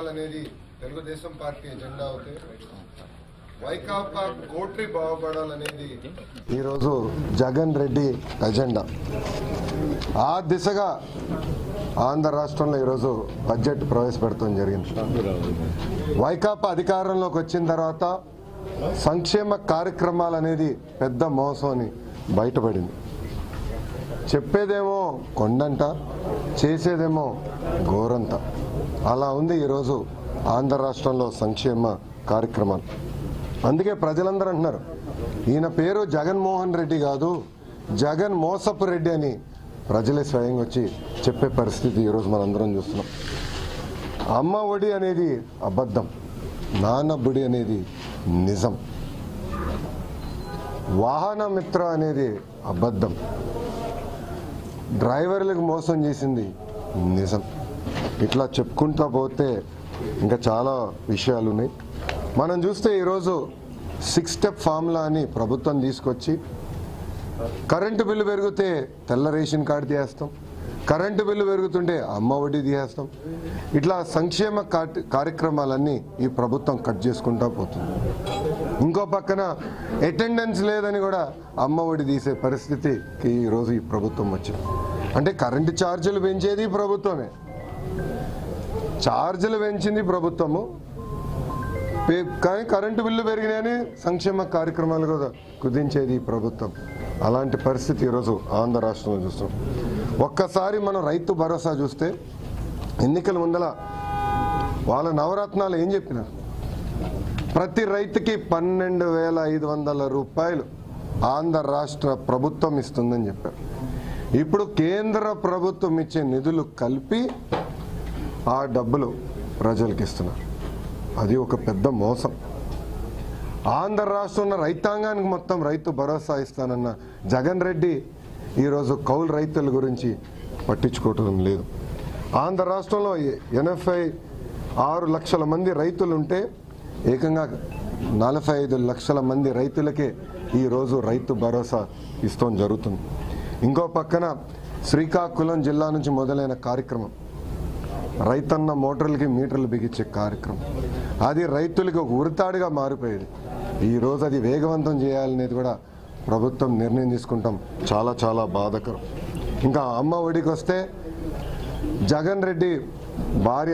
బాగుపడాలనేది Telugu Desam party agenda అవుతే వైకాపా కోట్రి బాగుపడాలనేది ఈరోజు Jagan Reddy agenda ఆ దిశగా ఆంధ్ర రాష్ట్రంలో ఈరోజు బడ్జెట్ ప్రవేశపెడతాం జరిగింది వైకాపా అధికారంలోకి వచ్చిన తర్వాత సంక్షేమ కార్యక్రమాలు అనేది పెద్ద మోసం అని బయటపడింది చెప్పేదేమో కొండంట చేసేదేమో గోరంత అలా ఉంది ఈరోజు ఆంధ్ర రాష్ట్రంలో సంక్షేమ కార్యక్రమాలు అందుకే ప్రజలందరూ అంటున్నారు ఈయన పేరు జగన్మోహన్ రెడ్డి కాదు జగన్ మోసపు రెడ్డి అని ప్రజలే స్వయంగా వచ్చి చెప్పే పరిస్థితి ఈరోజు మనందరం చూస్తున్నాం అమ్మ ఒడి అనేది అబద్ధం నాన్న బుడి అనేది నిజం వాహన మిత్ర అనేది అబద్ధం డ్రైవర్లకు మోసం చేసింది నిజం ఇట్లా చెప్పుకుంటా పోతే ఇంకా చాలా విషయాలు ఉన్నాయి మనం చూస్తే ఈరోజు సిక్స్ స్టెప్ ఫార్ములా అని ప్రభుత్వం తీసుకొచ్చి కరెంటు బిల్లు పెరిగితే తెల్ల రేషన్ కార్డు తీసేస్తాం కరెంటు బిల్లు పెరుగుతుంటే అమ్మ ఒడి తీసేస్తాం ఇట్లా సంక్షేమ కాట్- కార్యక్రమాలన్నీ ఈ ప్రభుత్వం కట్ చేసుకుంటా పోతుంది ఇంకో పక్కన అటెండెన్స్ లేదని కూడా అమ్మ ఒడి తీసే పరిస్థితికి ఈరోజు ఈ ప్రభుత్వం వచ్చింది అంటే కరెంటు ఛార్జీలు పెంచేది ప్రభుత్వమే ఛార్జీలు పెంచింది ప్రభుత్వము పే- కానీ కరెంటు బిల్లు పెరిగినాయని సంక్షేమ కార్యక్రమాలు కూడా కుదించేది ఈ ప్రభుత్వం అలాంటి పరిస్థితి ఈరోజు ఆంధ్ర రాష్ట్రంలో చూస్తాం ఒక్కసారి మనం రైతు భరోసా చూస్తే ఎన్నికల ముందల వాళ్ళ నవరత్నాలు ఏం చెప్పినారు ప్రతి రైతుకి పన్నెండు వేల ఐదు వందల రూపాయలు ఆంధ్ర రాష్ట్ర ప్రభుత్వం ఇస్తుందని చెప్పారు ఇప్పుడు కేంద్ర ప్రభుత్వం ఇచ్చే నిధులు కలిపి ఆ డబ్బులు ప్రజలకు ఇస్తున్నారు అది ఒక పెద్ద మోసం ఆంధ్ర రాష్ట్రంలో రైతాంగానికి మొత్తం రైతు భరోసా ఇస్తానన్న జగన్ రెడ్డి ఈరోజు కౌలు రైతుల గురించి పట్టించుకోవటం లేదు ఆంధ్ర రాష్ట్రంలో ఎనభై ఆరు లక్షల మంది రైతులు ఉంటే ఏకంగా నలభై ఐదు లక్షల మంది రైతులకే ఈరోజు రైతు భరోసా ఇస్తాం జరుగుతుంది ఇంకో పక్కన శ్రీకాకుళం జిల్లా నుంచి మొదలైన కార్యక్రమం రైతన్న మోటార్లకి మీటర్లు బిగించే కార్యక్రమం అది రైతులకు ఒక ఉరితాడుగా మారిపోయేది ఈ రోజు అది వేగవంతం చేయాలనేది కూడా ప్రభుత్వం నిర్ణయం తీసుకుంటాం చాలా చాలా బాధకరం ఇంకా అమ్మ ఒడికి వస్తే జగన్ రెడ్డి భార్య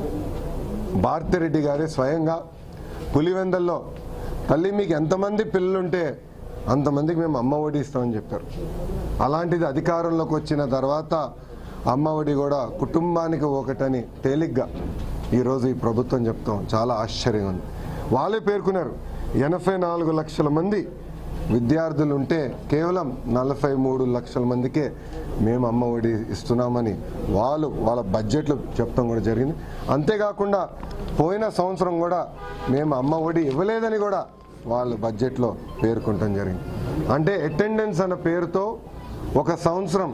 భారతిరెడ్డి గారి స్వయంగా పులివెందల్లో తల్లి మీకు ఎంతమంది పిల్లలుంటే అంతమందికి మేము అమ్మ ఒడి ఇస్తామని చెప్పారు అలాంటిది అధికారంలోకి వచ్చిన తర్వాత అమ్మ ఒడి కూడా కుటుంబానికి ఒకటని తేలిగ్గా ఈరోజు ఈ ప్రభుత్వం చెప్తాం చాలా ఆశ్చర్యంగా ఉంది వాళ్ళే పేర్కొన్నారు ఎనభై నాలుగు లక్షల మంది విద్యార్థులు ఉంటే కేవలం నలభై మూడు లక్షల మందికే మేము అమ్మ ఒడి ఇస్తున్నామని వాళ్ళు వాళ్ళ బడ్జెట్లు చెప్పడం కూడా జరిగింది అంతేకాకుండా పోయిన సంవత్సరం కూడా మేము అమ్మ ఒడి ఇవ్వలేదని కూడా వాళ్ళ బడ్జెట్లో పేర్కొనటం జరిగింది అంటే అటెండెన్స్ అన్న పేరుతో ఒక సంవత్సరం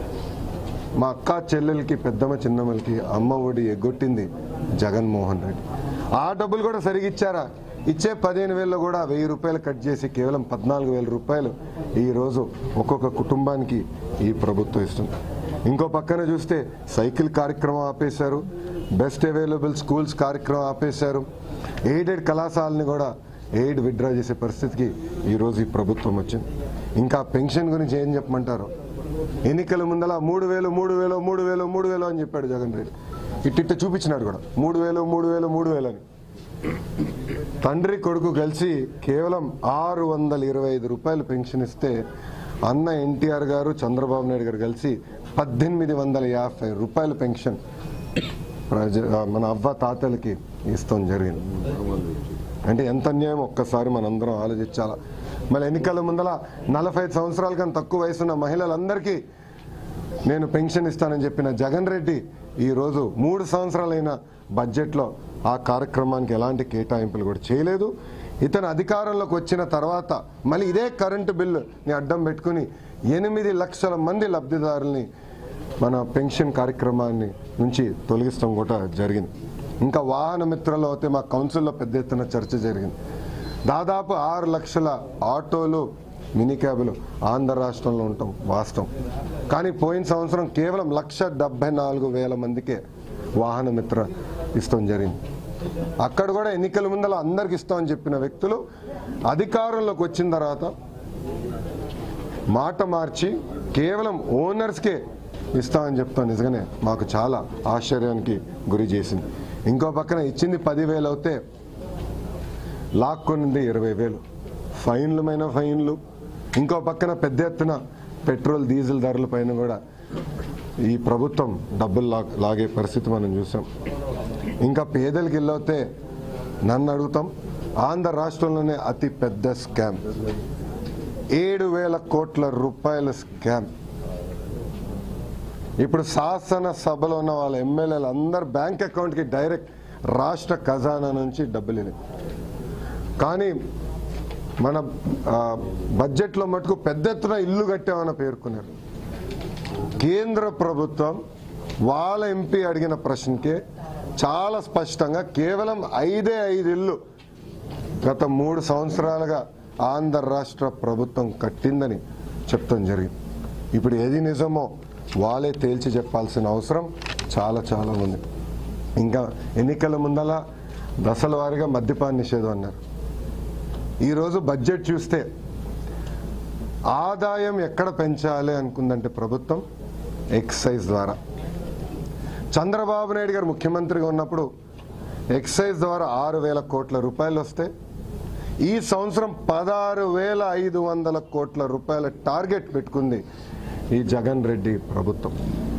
మా అక్క చెల్లెలకి పెద్దమ్మ చిన్నమ్మలకి అమ్మ ఒడి ఎగ్గొట్టింది జగన్మోహన్ రెడ్డి ఆ డబ్బులు కూడా సరిగా ఇచ్చారా ఇచ్చే పదిహేను వేలలో కూడా వెయ్యి రూపాయలు కట్ చేసి కేవలం పద్నాలుగు వేల రూపాయలు ఈరోజు ఒక్కొక్క కుటుంబానికి ఈ ప్రభుత్వం ఇస్తుంది ఇంకో పక్కన చూస్తే సైకిల్ కార్యక్రమం ఆపేశారు బెస్ట్ అవైలబుల్ స్కూల్స్ కార్యక్రమం ఆపేశారు ఎయిడెడ్ కళాశాలని కూడా ఎయిడ్ విత్డ్రా చేసే పరిస్థితికి ఈరోజు ఈ ప్రభుత్వం వచ్చింది ఇంకా పెన్షన్ గురించి ఏం చెప్పమంటారు ఎన్నికల ముందల మూడు వేలు మూడు వేలు మూడు వేలు మూడు వేలు అని చెప్పాడు జగన్ రెడ్డి ఇట్టిట్ట చూపించినాడు కూడా మూడు వేలు మూడు వేలు మూడు వేలు అని తండ్రి కొడుకు కలిసి కేవలం ఆరు వందల ఇరవై ఐదు రూపాయలు పెన్షన్ ఇస్తే అన్న ఎన్టీఆర్ గారు చంద్రబాబు నాయుడు గారు కలిసి పద్దెనిమిది వందల యాభై రూపాయల పెన్షన్ ప్రజ మన అవ్వ తాతలకి ఇస్తాం జరిగింది అంటే ఎంత అన్యాయం ఒక్కసారి మనందరం ఆలోచించాలా మళ్ళీ ఎన్నికల ముందల నలభై ఐదు సంవత్సరాల కన్నా తక్కువ వయసున్న మహిళలందరికీ నేను పెన్షన్ ఇస్తానని చెప్పిన జగన్ రెడ్డి ఈరోజు మూడు సంవత్సరాలైన బడ్జెట్లో ఆ కార్యక్రమానికి ఎలాంటి కేటాయింపులు కూడా చేయలేదు ఇతను అధికారంలోకి వచ్చిన తర్వాత మళ్ళీ ఇదే కరెంటు బిల్లుని అడ్డం పెట్టుకుని ఎనిమిది లక్షల మంది లబ్ధిదారుల్ని మన పెన్షన్ కార్యక్రమాన్ని నుంచి తొలగిస్తాం కూడా జరిగింది ఇంకా వాహన మిత్రలో అయితే మా కౌన్సిల్లో పెద్ద ఎత్తున చర్చ జరిగింది దాదాపు ఆరు లక్షల ఆటోలు మినీ క్యాబులు ఆంధ్ర రాష్ట్రంలో ఉంటాం వాస్తవం కానీ పోయిన సంవత్సరం కేవలం లక్ష డెబ్బై నాలుగు వేల మందికే వాహన మిత్ర ఇస్తాం జరిగింది అక్కడ కూడా ఎన్నికల ముందర అందరికి ఇస్తామని చెప్పిన వ్యక్తులు అధికారంలోకి వచ్చిన తర్వాత మాట మార్చి కేవలం ఓనర్స్కే ఇస్తామని చెప్తాం నిజంగానే మాకు చాలా ఆశ్చర్యానికి గురి చేసింది ఇంకో పక్కన ఇచ్చింది పదివేలు అవుతే లాక్కొనింది ఇరవై వేలు ఫైన్లమైన ఫైన్లు ఇంకో పక్కన పెద్ద ఎత్తున పెట్రోల్ డీజిల్ ధరల పైన కూడా ఈ ప్రభుత్వం డబ్బులు లా లాగే పరిస్థితి మనం చూసాం ఇంకా పేదలకి వెళ్ళవుతే నన్ను అడుగుతాం ఆంధ్ర రాష్ట్రంలోనే అతి పెద్ద స్కామ్ ఏడు వేల కోట్ల రూపాయల స్కామ్ ఇప్పుడు శాసన సభలో ఉన్న వాళ్ళ ఎమ్మెల్యేలు అందరు బ్యాంక్ అకౌంట్కి డైరెక్ట్ రాష్ట్ర ఖజానా నుంచి డబ్బులు వెళ్ళాయి కానీ మన ఆ, బడ్జెట్లో మటుకు పెద్ద ఎత్తున ఇల్లు కట్టామని పేర్కొన్నారు కేంద్ర ప్రభుత్వం వాళ్ళ ఎంపీ అడిగిన ప్రశ్నకే చాలా స్పష్టంగా కేవలం ఐదే ఐదు ఇల్లు గత మూడు సంవత్సరాలుగా ఆంధ్ర రాష్ట్ర ప్రభుత్వం కట్టిందని చెప్తాం జరిగింది ఇప్పుడు ఏది నిజమో వాళ్ళే తేల్చి చెప్పాల్సిన అవసరం చాలా చాలా ఉంది ఇంకా ఎన్నికల ముందల దశల వారీగా మద్యపాన నిషేధం అన్నారు ఈరోజు బడ్జెట్ చూస్తే ఆదాయం ఎక్కడ పెంచాలి అనుకుందంటే ప్రభుత్వం ఎక్సైజ్ ద్వారా చంద్రబాబు నాయుడు గారు ముఖ్యమంత్రిగా ఉన్నప్పుడు ఎక్సైజ్ ద్వారా ఆరు వేల కోట్ల రూపాయలు వస్తే ఈ సంవత్సరం పదహారు వేల ఐదు వందల కోట్ల రూపాయల టార్గెట్ పెట్టుకుంది ఈ జగన్ రెడ్డి ప్రభుత్వం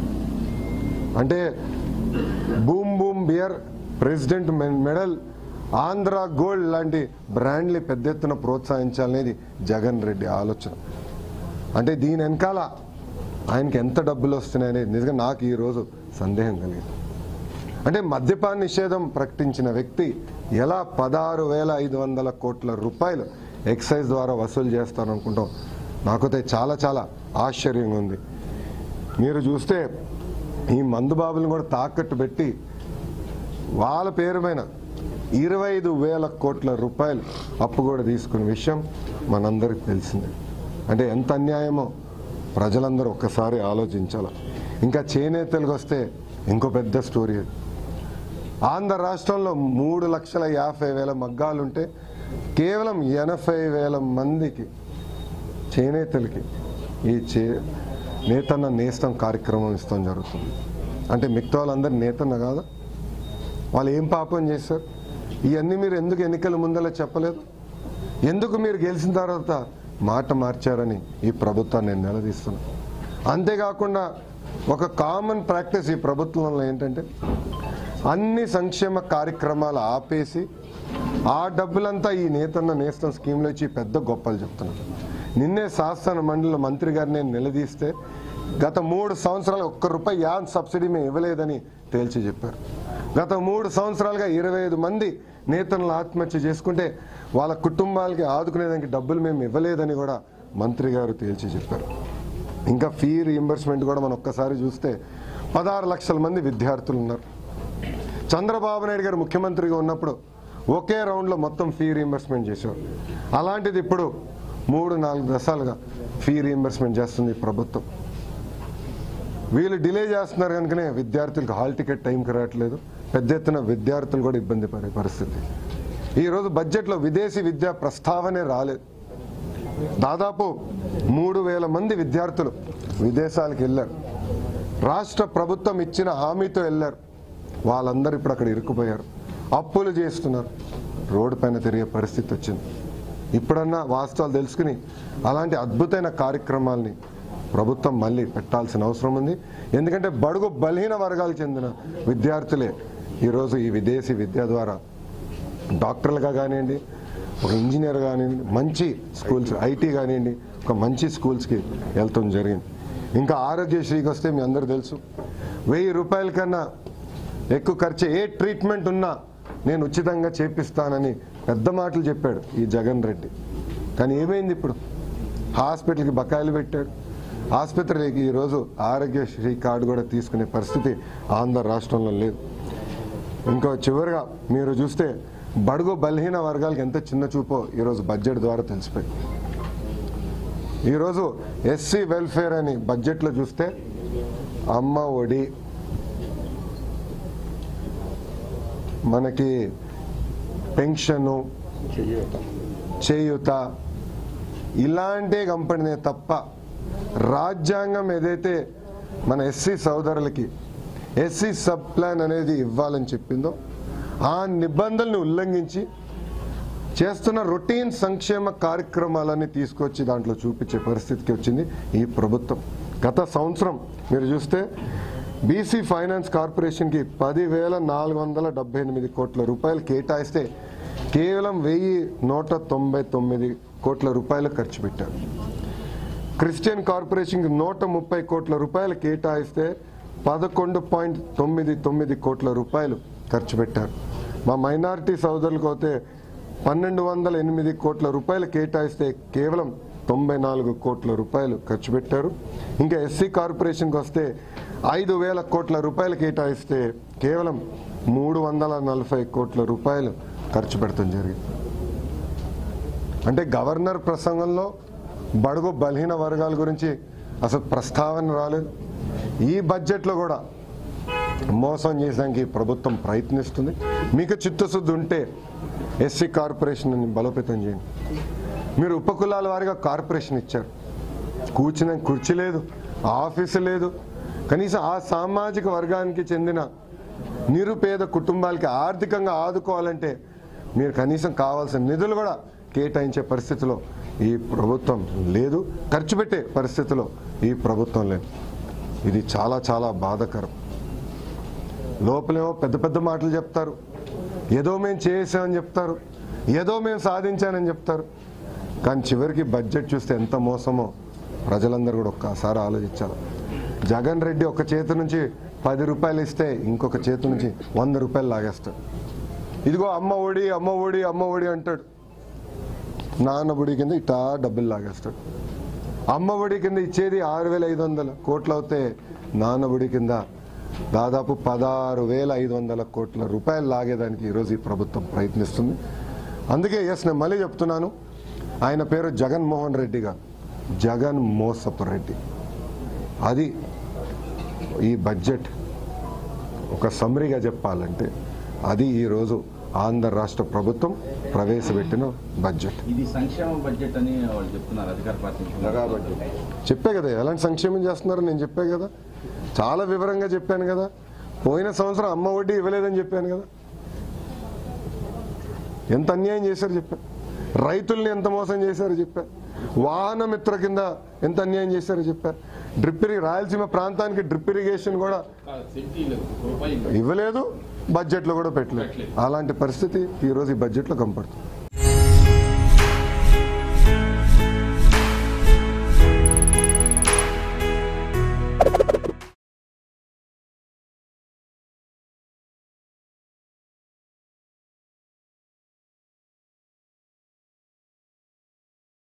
అంటే బూమ్ బూమ్ బియర్ ప్రెసిడెంట్ మె- మెడల్ ఆంధ్ర గోల్డ్ లాంటి బ్రాండ్ని పెద్ద ఎత్తున ప్రోత్సహించాలనేది జగన్ రెడ్డి ఆలోచన అంటే దీని వెనకాల ఆయనకి ఎంత డబ్బులు వస్తున్నాయనేది నిజంగా నాకు ఈరోజు సందేహం కలిగింది అంటే మద్యపాన నిషేధం ప్రకటించిన వ్యక్తి ఎలా పదహారు వేల ఐదు వందల కోట్ల రూపాయలు ఎక్సైజ్ ద్వారా వసూలు చేస్తారనుకుంటాం నాకైతే చాలా చాలా ఆశ్చర్యంగా ఉంది మీరు చూస్తే ఈ మందు బాబులను కూడా తాకట్టు పెట్టి వాళ్ళ పేరు పైన ఇరవై ఐదు వేల కోట్ల రూపాయలు అప్పు కూడా తీసుకున్న విషయం మనందరికి తెలిసిందే అంటే ఎంత అన్యాయమో ప్రజలందరూ ఒక్కసారి ఆలోచించాలి ఇంకా చేనేతలకు వస్తే ఇంకో పెద్ద స్టోరీ అది ఆంధ్ర రాష్ట్రంలో మూడు లక్షల యాభై వేల మగ్గాలుంటే కేవలం ఎనభై వేల మందికి చేనేతలకి ఈ చే నేతన్న నేస్తం కార్యక్రమం ఇస్తాం జరుగుతుంది అంటే మిగతా వాళ్ళందరూ నేతన్న కాదా వాళ్ళు ఏం పాపం చేశారు ఇవన్నీ మీరు ఎందుకు ఎన్నికల ముందలా చెప్పలేదు ఎందుకు మీరు గెలిచిన తర్వాత మాట మార్చారని ఈ ప్రభుత్వాన్ని నేను నిలదీస్తున్నా అంతేకాకుండా ఒక కామన్ ప్రాక్టీస్ ఈ ప్రభుత్వంలో ఏంటంటే అన్ని సంక్షేమ కార్యక్రమాలు ఆపేసి ఆ డబ్బులంతా ఈ నేతన్న నేస్తం స్కీమ్లో ఇచ్చి పెద్ద గొప్పలు చెప్తున్నారు నిన్నే శాసన మండలి మంత్రి గారిని నేను నిలదీస్తే గత మూడు సంవత్సరాలు ఒక్క రూపాయి యాన్ సబ్సిడీ మేము ఇవ్వలేదని తేల్చి చెప్పారు గత మూడు సంవత్సరాలుగా ఇరవై ఐదు మంది నేతలను ఆత్మహత్య చేసుకుంటే వాళ్ళ కుటుంబాలకి ఆదుకునేదానికి డబ్బులు మేము ఇవ్వలేదని కూడా మంత్రి గారు తేల్చి చెప్పారు ఇంకా ఫీ రీఎంబర్స్మెంట్ కూడా మనం ఒక్కసారి చూస్తే పదహారు లక్షల మంది విద్యార్థులు ఉన్నారు చంద్రబాబు నాయుడు గారు ముఖ్యమంత్రిగా ఉన్నప్పుడు ఒకే రౌండ్లో మొత్తం ఫీ రీఎంబర్స్మెంట్ చేసేవారు అలాంటిది ఇప్పుడు మూడు నాలుగు దశాలుగా ఫీ రీఎంబర్స్మెంట్ చేస్తుంది ఈ ప్రభుత్వం వీళ్ళు డిలే చేస్తున్నారు కనుకనే విద్యార్థులకు హాల్ టికెట్ టైంకి రావట్లేదు పెద్ద ఎత్తున విద్యార్థులు కూడా ఇబ్బంది పడే పరిస్థితి ఈరోజు బడ్జెట్లో విదేశీ విద్యా ప్రస్తావనే రాలేదు దాదాపు మూడు వేల మంది విద్యార్థులు విదేశాలకు వెళ్ళారు రాష్ట్ర ప్రభుత్వం ఇచ్చిన హామీతో వెళ్ళారు వాళ్ళందరూ ఇప్పుడు అక్కడ ఇరుక్కుపోయారు అప్పులు చేస్తున్నారు రోడ్డు పైన తిరిగే పరిస్థితి వచ్చింది ఇప్పుడన్నా వాస్తవాలు తెలుసుకుని అలాంటి అద్భుతమైన కార్యక్రమాల్ని ప్రభుత్వం మళ్ళీ పెట్టాల్సిన అవసరం ఉంది ఎందుకంటే బడుగు బలహీన వర్గాలకు చెందిన విద్యార్థులే ఈరోజు ఈ విదేశీ విద్య ద్వారా డాక్టర్లుగా కానివ్వండి ఒక ఇంజనీర్ కానివ్వండి మంచి స్కూల్స్ ఐటీ కానివ్వండి ఒక మంచి స్కూల్స్కి వెళ్తాం జరిగింది ఇంకా ఆరోగ్యశ్రీకి వస్తే మీ అందరూ తెలుసు వెయ్యి రూపాయల కన్నా ఎక్కువ ఖర్చు ఏ ట్రీట్మెంట్ ఉన్నా నేను ఉచితంగా చేపిస్తానని పెద్ద మాటలు చెప్పాడు ఈ జగన్ రెడ్డి కానీ ఏమైంది ఇప్పుడు హాస్పిటల్కి బకాయిలు పెట్టాడు ఆసుపత్రికి ఈరోజు ఆరోగ్యశ్రీ కార్డు కూడా తీసుకునే పరిస్థితి ఆంధ్ర రాష్ట్రంలో లేదు ఇంకో చివరిగా మీరు చూస్తే బడుగు బలహీన వర్గాలకు ఎంత చిన్న చూపో ఈరోజు బడ్జెట్ ద్వారా తెలిసిపోయింది ఈరోజు ఎస్సీ వెల్ఫేర్ అని బడ్జెట్లో చూస్తే అమ్మ ఒడి మనకి పెన్షను చేయూత ఇలాంటి కంపెనీ తప్ప రాజ్యాంగం ఏదైతే మన ఎస్సీ సోదరులకి ఎస్సీ సబ్ ప్లాన్ అనేది ఇవ్వాలని చెప్పిందో ఆ నిబంధనల్ని ఉల్లంఘించి చేస్తున్న రొటీన్ సంక్షేమ కార్యక్రమాలన్నీ తీసుకొచ్చి దాంట్లో చూపించే పరిస్థితికి వచ్చింది ఈ ప్రభుత్వం గత సంవత్సరం మీరు చూస్తే బీసీ ఫైనాన్స్ కార్పొరేషన్కి పదివేల నాలుగు వందల డెబ్బై ఎనిమిది కోట్ల రూపాయలు కేటాయిస్తే కేవలం వెయ్యి నూట తొంభై తొమ్మిది కోట్ల రూపాయలు ఖర్చు పెట్టారు క్రిస్టియన్ కార్పొరేషన్కి నూట ముప్పై కోట్ల రూపాయలు కేటాయిస్తే పదకొండు పాయింట్ తొమ్మిది తొమ్మిది కోట్ల రూపాయలు ఖర్చు పెట్టారు మా మైనారిటీ సోదరులకు అయితే పన్నెండు వందల ఎనిమిది కోట్ల రూపాయలు కేటాయిస్తే కేవలం తొంభై నాలుగు కోట్ల రూపాయలు ఖర్చు పెట్టారు ఇంకా ఎస్సీ కార్పొరేషన్కి వస్తే ఐదు వేల కోట్ల రూపాయలు కేటాయిస్తే కేవలం మూడు వందల నలభై కోట్ల రూపాయలు ఖర్చు పెడతాం జరిగింది అంటే గవర్నర్ ప్రసంగంలో బడుగు బలహీన వర్గాల గురించి అసలు ప్రస్తావన రాలేదు ఈ బడ్జెట్లో కూడా మోసం చేసానికి ఈ ప్రభుత్వం ప్రయత్నిస్తుంది మీకు చిత్తశుద్ధి ఉంటే ఎస్సీ కార్పొరేషన్ బలోపేతం చేయండి మీరు ఉపకులాల వారిగా కార్పొరేషన్ ఇచ్చారు కూర్చునే కుర్చీ లేదు ఆఫీసు లేదు కనీసం ఆ సామాజిక వర్గానికి చెందిన నిరుపేద కుటుంబాలకి ఆర్థికంగా ఆదుకోవాలంటే మీరు కనీసం కావాల్సిన నిధులు కూడా కేటాయించే పరిస్థితిలో ఈ ప్రభుత్వం లేదు ఖర్చు పెట్టే పరిస్థితిలో ఈ ప్రభుత్వం లేదు ఇది చాలా చాలా బాధాకరం లోపలేమో పెద్ద పెద్ద మాటలు చెప్తారు ఏదో మేము చేసామని చెప్తారు ఏదో మేము సాధించానని చెప్తారు కానీ చివరికి బడ్జెట్ చూస్తే ఎంత మోసమో ప్రజలందరూ కూడా ఒక్కసారి ఆలోచించాలి జగన్ రెడ్డి ఒక చేతి నుంచి పది రూపాయలు ఇస్తే ఇంకొక చేతి నుంచి వంద రూపాయలు లాగేస్తాడు ఇదిగో అమ్మ ఒడి అమ్మ ఒడి అమ్మ ఒడి అంటాడు నాన్న ఒడి కింద ఇటా డబ్బులు లాగేస్తాడు అమ్మ ఒడి కింద ఇచ్చేది ఆరు వేల ఐదు వందల కోట్లు అవుతే నాన్న ఒడి కింద దాదాపు పదహారు వేల ఐదు వందల కోట్ల రూపాయలు లాగేదానికి ఈరోజు ఈ ప్రభుత్వం ప్రయత్నిస్తుంది అందుకే ఎస్ నేను మళ్ళీ చెప్తున్నాను ఆయన పేరు జగన్మోహన్ రెడ్డి గారు జగన్ మోసపు రెడ్డి అది ఈ బడ్జెట్ ఒక సమరీగా చెప్పాలంటే అది ఈరోజు ఆంధ్ర రాష్ట్ర ప్రభుత్వం ప్రవేశపెట్టిన బడ్జెట్ ఇది సంక్షేమ బడ్జెట్ అని వాళ్ళు చెప్తున్నారు అధికార పార్టీ చెప్పే కదా ఎలాంటి సంక్షేమం చేస్తున్నారో నేను చెప్పే కదా చాలా వివరంగా చెప్పాను కదా పోయిన సంవత్సరం అమ్మ వడ్డీ ఇవ్వలేదని చెప్పాను కదా ఎంత అన్యాయం చేశారు చెప్పాను రైతుల్ని ఎంత మోసం చేశారో చెప్పారు వాహన మిత్ర కింద ఎంత అన్యాయం చేశారో చెప్పారు డ్రిప్ ఇరి రాయలసీమ ప్రాంతానికి డ్రిప్ ఇరిగేషన్ కూడా ఇవ్వలేదు బడ్జెట్లో కూడా పెట్టలేదు అలాంటి పరిస్థితి ఈరోజు ఈ బడ్జెట్లో కనపడుతుంది